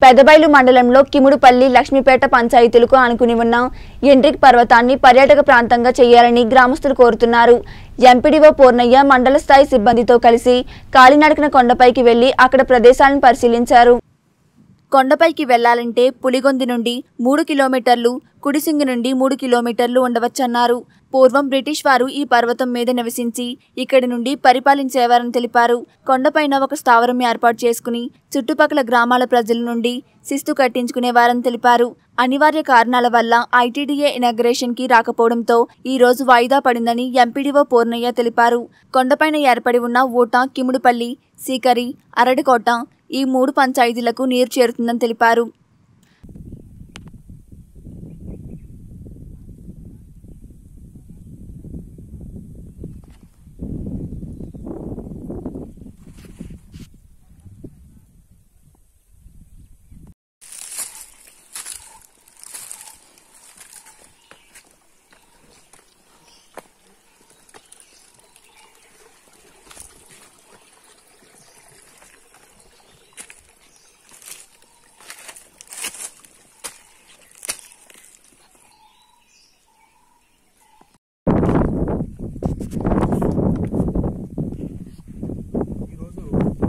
పెదబైలు మండలంలో కిముడుపల్లి లక్ష్మీపేట పంచాయతీలకు ఆనుకుని ఉన్న ఎండ్రిక్ పర్వతాన్ని పర్యాటక ప్రాంతంగా చేయాలని గ్రామస్తులు కోరుతున్నారు ఎంపీడీఓ పూర్ణయ్య మండల స్థాయి సిబ్బందితో కలిసి కాలినడకన కొండపైకి వెళ్లి అక్కడ ప్రదేశాలను పరిశీలించారు కొండపైకి వెళ్లాలంటే పులిగొంది నుండి మూడు కిలోమీటర్లు కుడిసింగి నుండి మూడు కిలోమీటర్లు ఉండవచ్చన్నారు పూర్వం బ్రిటిష్ వారు ఈ పర్వతం మీద నివసించి ఇక్కడి నుండి పరిపాలించేవారని తెలిపారు కొండపైన ఒక స్థావరం ఏర్పాటు చేసుకుని చుట్టుపక్కల గ్రామాల ప్రజల నుండి శిస్తు కట్టించుకునేవారని తెలిపారు అనివార్య కారణాల వల్ల ఐటీడీఏ ఇనాగ్రేషన్ కి రాకపోవడంతో ఈ రోజు వాయిదా పడిందని ఎంపీడీఓ పూర్ణయ్య తెలిపారు కొండపైన ఏర్పడి ఉన్న ఊట కిముడుపల్లి సీకరి అరటికోట ఈ మూడు పంచాయతీలకు నీరు చేరుతుందని తెలిపారు ఈరోజు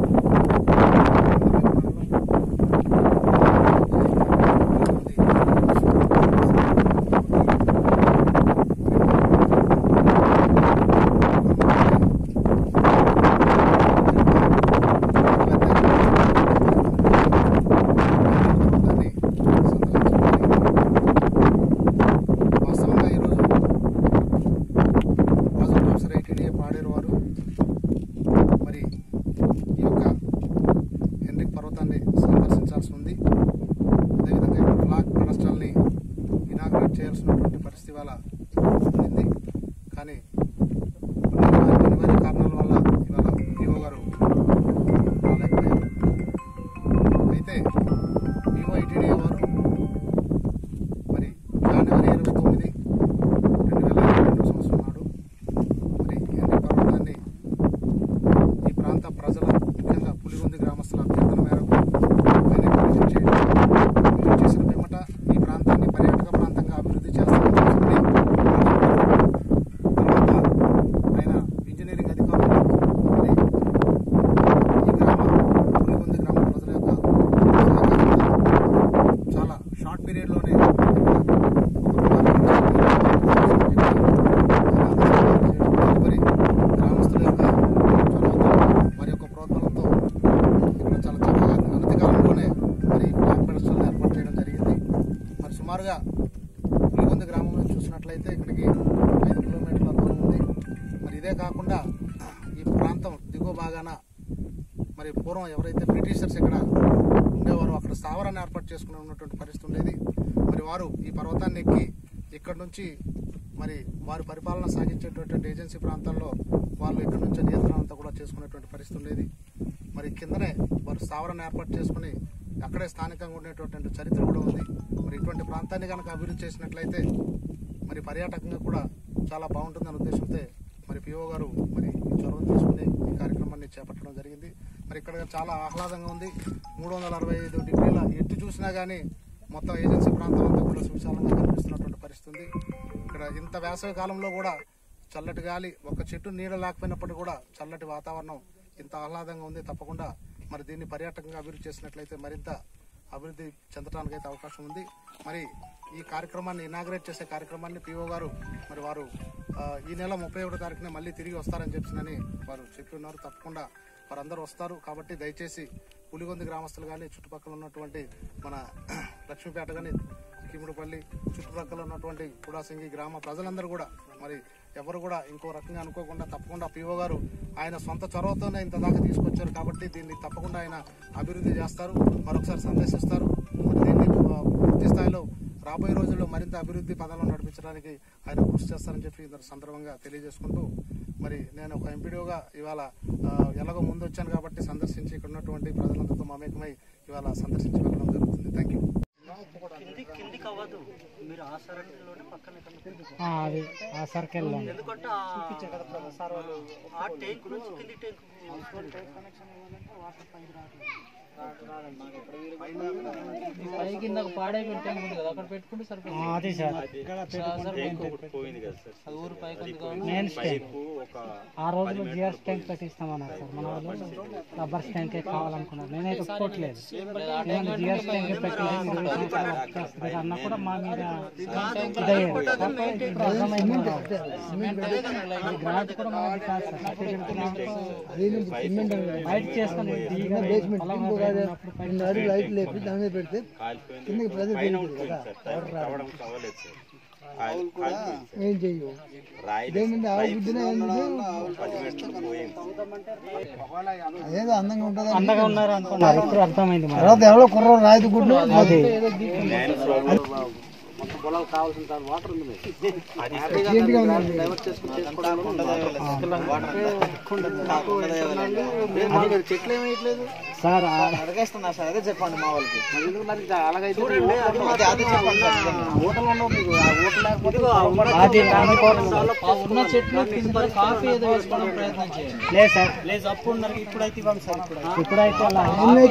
వాస్తవంగా ఈరోజు ప్రాజెక్ట్ ఆఫీసర్ ఐటీడీఏ పాడేరు వారు మరి ఈ యొక్క హెన్రిక్ పర్వతాన్ని సందర్శించాల్సి ఉంది అదేవిధంగా ఇక్కడ ఫ్లాగ్ పెడస్టాల్ని ఇనాగ్రేట్ చేయాల్సినటువంటి పరిస్థితి ఇవాళ ఉంది కానీ కొన్ని అనివార్య కారణాల వల్ల ఇవాళ పిఓ గారు రాలేకపోయారు అయితే పిఓ ఐటీడీఏ వారు మరి జనవరి ఇరవై తొమ్మిది రెండు వేల ఇరవై రెండు సంవత్సరం నాడు మరి హెన్రిక్ పర్వతాన్ని ఈ ప్రాంత ప్రజల ముఖ్యంగా పులిగొంది గ్రామస్తుల అభ్యర్థన మేరకు ఆయన విజిట్ చేయడం విజిట్ చేసిన పిమ్మట ఈ ప్రాంతాన్ని పర్యాటక ప్రాంతంగా అభివృద్ధి చేస్తామని చెప్పి తర్వాత ఆయన ఇంజనీరింగ్ అధికారులు మరి ఈ గ్రామ పులిగొంది గ్రామ ప్రజల యొక్క సహకారంతో చాలా షార్ట్ పీరియడ్లోనే మరి గ్రామస్తుల యొక్క చొరవతో మరి యొక్క ప్రోత్సాహంతో ఇక్కడ చాలా చక్కగా అనతి కాలంలోనే మరి బ్లాక్ పెడస్టల్ ఏర్పాటు చేయడం జరిగింది మరి సుమారుగా పులిగొంది గ్రామం నుంచి చూసినట్లయితే ఇక్కడికి ఐదు కిలోమీటర్ల దూరం ఉంది మరి ఇదే కాకుండా ఈ ప్రాంతం దిగువ భాగాన మరి పూర్వం ఎవరైతే బ్రిటిషర్స్ ఇక్కడ ఉండేవారో అక్కడ స్థావరాన్ని ఏర్పాటు చేసుకుని ఉన్నటువంటి పరిస్థితి ఉండేది మరి వారు ఈ పర్వతాన్ని ఎక్కి ఇక్కడ నుంచి మరి వారి పరిపాలన సాగించేటటువంటి ఏజెన్సీ ప్రాంతాల్లో వాళ్ళు ఇక్కడ నుంచి నియంత్రణ అంతా కూడా చేసుకునేటువంటి పరిస్థితి ఉండేది మరి కిందనే వారు స్థావరాన్ని ఏర్పాటు చేసుకుని అక్కడే స్థానికంగా ఉండేటటువంటి చరిత్ర కూడా ఉంది మరి ఇటువంటి ప్రాంతాన్ని కనుక అభివృద్ధి చేసినట్లయితే మరి పర్యాటకంగా కూడా చాలా బాగుంటుందనే ఉద్దేశంతో మరి పిఓ గారు మరి ఈ చొరవ తీసుకుని ఈ కార్యక్రమాన్ని చేపట్టడం జరిగింది మరి ఇక్కడ చాలా ఆహ్లాదంగా ఉంది మూడు వందల అరవై ఐదు డిగ్రీల ఎత్తు చూసినా కానీ మొత్తం ఏజెన్సీ ప్రాంతం అంతా కూడా సువిశాలంగా కనిపిస్తున్నటువంటి పరిస్థితి ఉంది ఇక్కడ ఇంత వేసవి కాలంలో కూడా చల్లటి గాలి ఒక చెట్టు నీడ లేకపోయినప్పటికీ కూడా చల్లటి వాతావరణం ఇంత ఆహ్లాదంగా ఉంది తప్పకుండా మరి దీన్ని పర్యాటకంగా అభివృద్ధి చేసినట్లయితే మరింత అభివృద్ధి చెందడానికి అయితే అవకాశం ఉంది మరి ఈ కార్యక్రమాన్ని ఇనాగ్రేట్ చేసే కార్యక్రమాన్ని పిఓ గారు మరి వారు ఆ, ఈ నెల ముప్పై ఒకటో తారీఖున మళ్ళీ తిరిగి వస్తారని చెప్పినని వారు చెప్పి ఉన్నారు తప్పకుండా వారందరూ వస్తారు కాబట్టి దయచేసి పులిగొంది గ్రామస్తులు కానీ చుట్టుపక్కల ఉన్నటువంటి మన లక్ష్మీపేట కానీ కిముడుపల్లి చుట్టుపక్కల ఉన్నటువంటి కుడాసింగి గ్రామ ప్రజలందరూ కూడా మరి ఎవరు కూడా ఇంకో రకంగా అనుకోకుండా తప్పకుండా పిఓ గారు ఆయన సొంత చొరవతోనే ఇంత దాకా తీసుకొచ్చారు కాబట్టి దీన్ని తప్పకుండా ఆయన అభివృద్ధి చేస్తారు మరొకసారి సందర్శిస్తారు మరి దీన్ని ఆ, పూర్తి స్థాయిలో రాబోయే రోజుల్లో మరింత అభివృద్ధి పదంలో నడిపించడానికి ఆయన కృషి చేస్తారని చెప్పి ఈ సందర్భంగా తెలియజేసుకుంటూ మరి నేను ఒక ఎంపీడీగా ఇవాళ ఆ, ఎలాగో ముందు వచ్చాను కాబట్టి సందర్శించి ఇక్కడ ఉన్నటువంటి ప్రజలందరితో మమేకమై ఇవాళ సందర్శించి వెళ్ళడం జరుగుతుంది థ్యాంక్ యూ కింది కిందికి అవ్వదు మీరు ఆ సర్కిల్లోనే పక్కన ఎక్కడ ఆ, అది ఆ సర్కిల్ లో ఎందుకంటే ఆ- సార్ వాళ్ళు ఆ ట్యాంక్ నుంచి కింది ట్యాంక్ పై కింద పాడైపోయిన ట్యాంక్ ఉంది కదా అక్కడ పెట్టుకుంటే ఆ, సరిపోతుంది అది సార్ అది ఊరు పైకి ఉంది కాబట్టి మెయిన్ స్టాండ్ ఆ రోజులో జిఆర్ ట్యాంక్ పెట్టిస్తామన్నారు సార్ మన వాళ్ళు రబ్బర్ ట్యాంకే కావాలనుకున్నారు నేనైతే ఒప్పుకోవట్లేదు నేను జిఆర్ ట్యాంక్ పెట్టలేదు ఇరవై సంవత్సరాలు వర్క్ చేస్తుంది అన్న కూడా మా మీద ఇదయ్యేది కాకపోతే ఇప్పుడు అర్థమైంది ఈ గ్రాంట్ కూడా మనది కాదు సార్ సర్టిఫికేట్ గ్రాంట్ బయట చేసుకుని దిగిగా పొలం ఉన్నప్పుడు పైన లైట్ లేపి దాని మీద పెడితే కిందకి ప్రజలు తెలియదు కదా ఏం చెయ్యు ఇదేంటంటే ఆవు బుద్ధిన అదేదో అందంగా ఉంటుంది అందంగా ఉన్నారు అనుకున్నారు ఇప్పుడు అర్థమైంది మరి. తర్వాత ఎవరో కుర్ర రాయితీ గుడ్లు అది మొత్తం పొలాలు కావాల్సిన దాని వాటర్ ఉంది మీకు. ఏంటిగా ఉంది డైవర్ట్ చేసుకుని చేసుకోవడానికి మేము మాకు చెట్లు ఏమి వేయట్లేదు సార్ ఆ- అడగేస్తున్నా సార్ అదే చెప్పండి మా వాళ్ళకి మరి ఎందుకు మరి అలాగైతే చూడండి అది చెప్పండి ఓటలు ఉండవు మీకు ఆ ఓట్లు లేకపోతే అది అనుకోవడం ఆ ఉన్న చెట్లు కింద కాఫీ ఏదో వేసుకోవడం ప్రయత్నం చేయండి లేదు సార్ లేదు అప్పుడు ఉన్నారు ఇప్పుడైతే ఇవ్వండి సార్ ఇప్పుడు ఇప్పుడైతే అలా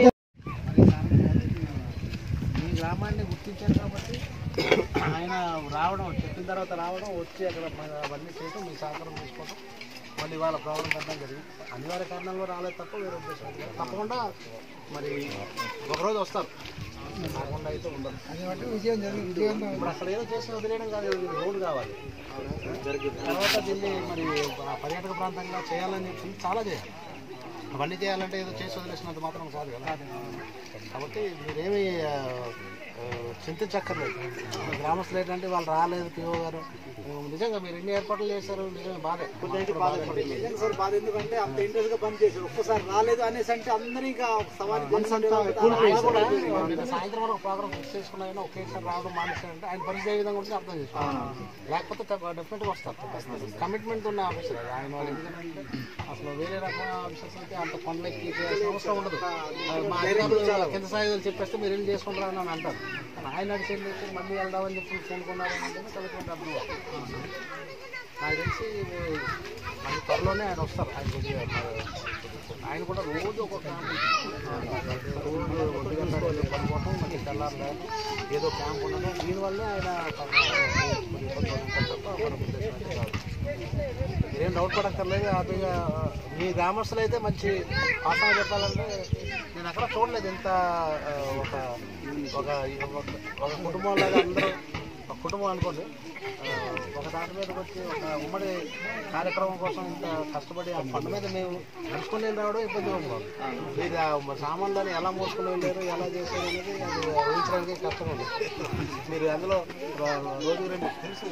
ఈ గ్రామాన్ని గుర్తించారు కాబట్టి ఆయన రావడం చెప్పిన తర్వాత రావడం వచ్చి అక్కడ మన అవన్నీ చేయడం మీ సహకారం తీసుకోవడం మళ్ళీ వాళ్ళ ప్రాబ్లం పెట్టడం జరిగింది అనివార్య కారణంలో రాలేదు తప్ప వేరే ఉద్దేశం లేదు. తప్పకుండా మరి ఒకరోజు వస్తారు రాకుండా అయితే ఉండదు విషయం జరిగింది విజయం ఇప్పుడు అక్కడ ఏదో చేసి వదిలేయడం కాదు ఇది రోడ్డు కావాలి తర్వాత దీన్ని మరి ఆ పర్యాటక ప్రాంతంగా చేయాలని చెప్పి చాలా చేయాలి అవన్నీ చేయాలంటే ఏదో చేసి వదిలేసినంత మాత్రం కాదు కదా కాబట్టి మీరేమి ఆ, ఆ, చింతించక్కర్లేదు మన గ్రామస్తులు ఏంటంటే వాళ్ళు రాలేదు పిఓ గారు నిజంగా మీరు ఎన్ని ఏర్పాట్లు చేశారు నిజంగా బాధే బాధ సార్ బాధ ఎందుకంటే అంత ఇంట్రెస్ట్ గా పని చేశారు ఒక్కసారి రాలేదు అనేసి అంటే అందరూ ఇంకా సవాల్ ఆయన కూడా నిన్న సాయంత్రం వరకు ప్రోగ్రామ్ ఫిక్స్ చేసుకున్నా ఒకేసారి రావడం మానేశారంటే ఆయన పరిస్థితి ఏ విధంగా ఉంటుంది అర్థం చేసుకోవాలి లేకపోతే డెఫినెట్గా వస్తారు కమిట్మెంట్ ఉన్న ఆఫీసర్ అది ఆయన వాళ్ళు ఎందుకంటే అసలు వేరే రకమైన ఆఫీసర్స్ అయితే అంత పనులకి చేయాల్సిన అవసరం ఉండదు అది మా అధికారులు కింద స్థాయిలు చెప్పేస్తే మీరు వెళ్ళి చేసుకుంటారని అని అంటారు కానీ ఆయన అడిచేది అయితే మళ్ళీ వెళ్దామని చెప్పి పూనుకున్నారని అంటే కమిట్మెంట్ అర్థం కాదు. నాకు తెలిసి మన త్వరలోనే ఆయన వస్తారు ఆయన కొద్దిగా మరి ఆయన కూడా రోజు ఒక్కొక్క రోజు ఒంటి గంట రెండు పడుకోవటం మళ్ళీ తెల్లారు లేవటం, ఏదో క్యాంప్ ఉండడం దీనివల్లే ఆయన కొద్దిగా ఇబ్బంది పడుతుంటారు తప్ప మన ఉద్దేశం అయితే కాదు. మీరేం డౌట్ పడక్కర్లేదు హ్యాపీగా మీ గ్రామస్తులు అయితే మంచి ఆసనం చెప్పాలంటే నేను ఎక్కడ చూడలేదు ఇంత ఆ, ఒక ఒక ఒక- ఒక కుటుంబంలాగా అందరూ ఒక కుటుంబం అనుకోండి ఆ, ఒక దాని మీదకి వచ్చి ఒక ఉమ్మడి కార్యక్రమం కోసం ఇంత కష్టపడి ఆ పండు మీద మేము నడుచుకుని వెళ్ళి రావడం ఇబ్బంది ఉంది మీరు ఆ మ- సామాన్లను ఎలా మోసుకుని వెళ్ళారు ఎలా చేశారు అనేది అది ఊహించడానికి కష్టంగా ఉంది మీరు అందులో ర- రోజు రెండు తెలుసు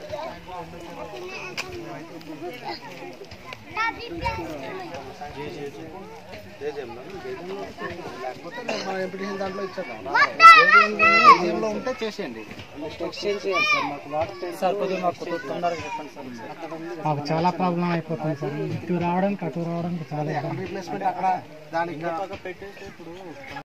లేకపోతే నేను మన ఎంపీటీసీ దాంట్లో ఇచ్చేద్దాం ఏటీఎంలో ఉంటే చేసేయండి ఎక్స్చేంజ్ చేయాలి సార్ మాకు వాటర్ సార్ కొద్దిగా మాకు తొందరగా చెప్పండి సార్ మాకు చాలా ప్రాబ్లం అయిపోతుంది సార్ ఇటు రావడానికి అటు రావడానికి చాలా ఇబ్బంది రీప్లేస్మెంట్ అక్కడ దానికి